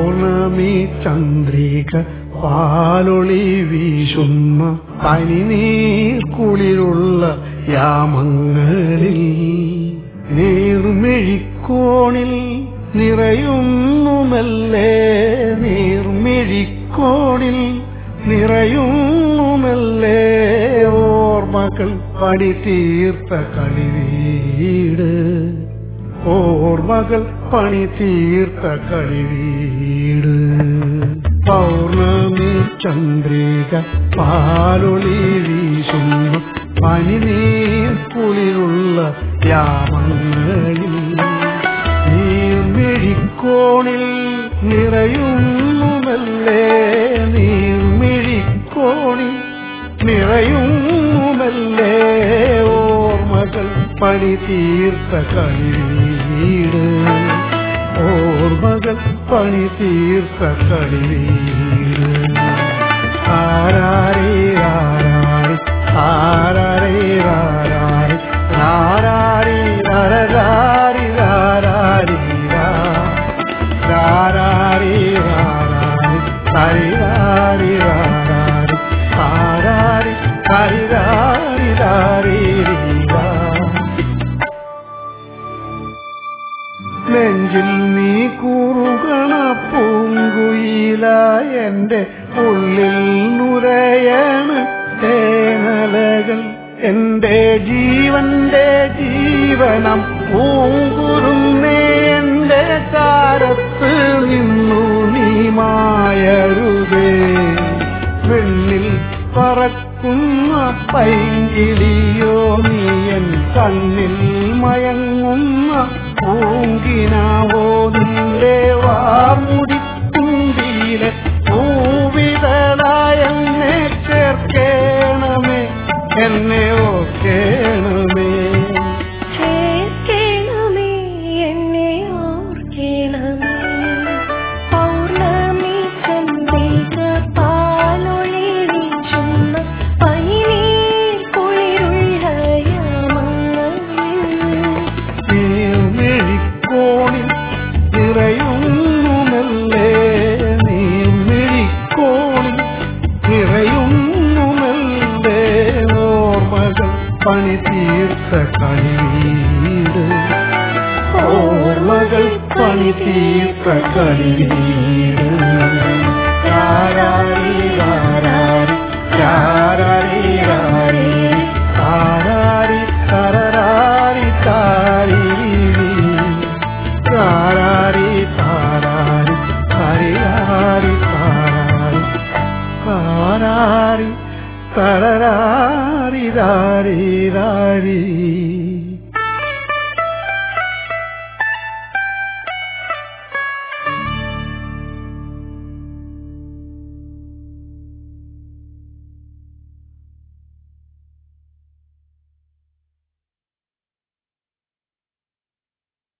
പൗർണമി ചന്ദ്രിക പാലൊളി വീശുന്ന പനിനീർ കുളിരുള്ള യാമങ്ങളിൽ നീർമിഴിക്കോണിൽ നിറയുന്നുമല്ലേ നീർമിഴിക്കോണിൽ നിറയുന്നുമല്ലേ ഓർമ്മകൾ പണി തീർത്ത കളിവീട് ഓർമ്മകൾ പണി തീർത്ത കളിവീട് പൗർണമി ചന്ദ്രിക പാലൊളി വീശുന്നു പനിനീർ കുളിരുള്ള യാമങ്ങളിൽ നീർമിഴിക്കോണിൽ നിറയുന്നുമല്ലേ നീർമിഴിക്കോണിൽ നിറയുന്നുമല്ലേ ഓർമ്മകൾ പണി തീർത്ത കളിവീട് ഓർമ്മകൾ പണി തീർത്ത കളിവീട് ആരാരേ ആരാരി ആരാരേ ആരാരി ആരാരി ആരാരി ആരാരി ആരാരി ആരാരി ആരാരി ആരാരി ആരാരി ആരാരി ആരാരി നെഞ്ചിൽ നീ കൂറുകണ പൂങ്കുയില എന്റെ ഉള്ളിൽ നുരയണ് തേനലകൾ എന്റെ ജീവന്റെ ജീവനം പൂങ്കുരുന്നേ എന്റെ കാരത്ത് നിന്നു നീ മായരുതേ വെണ്ണിൽ പറക്കുന്ന പൈങ്കിളിയോ നീയൻ കണ്ണിൽ മയങ്ങുന്ന പൂങ്കിനാവോ നിന്റെ വാമുടിക്കുണ്ടിയിലെ പൂവിതളായ എന്നെ ചേർക്കേണമേ എന്നെ ഓർക്കേണമേ ചേർക്കണമേ എന്നെ ഓർക്കണമേ പൗർണമി ചന്ദ്രിക പാലൊളി വീശുന്ന പനിനീർ കുളിരുള്ള യാമങ്ങളിൽ നീർമിഴിക്കോണിൽ നിറയുന്നുമല്ലേ നീർമിഴിക്കോണിൽ നിറയുന്നുമല്ലേ ഓർമ്മകൾ പണി തീർത്ത കളിവീട് ഓർമ്മകൾ പണി തീർത്ത കളിവീട് രാരാരി രാരാരി രാ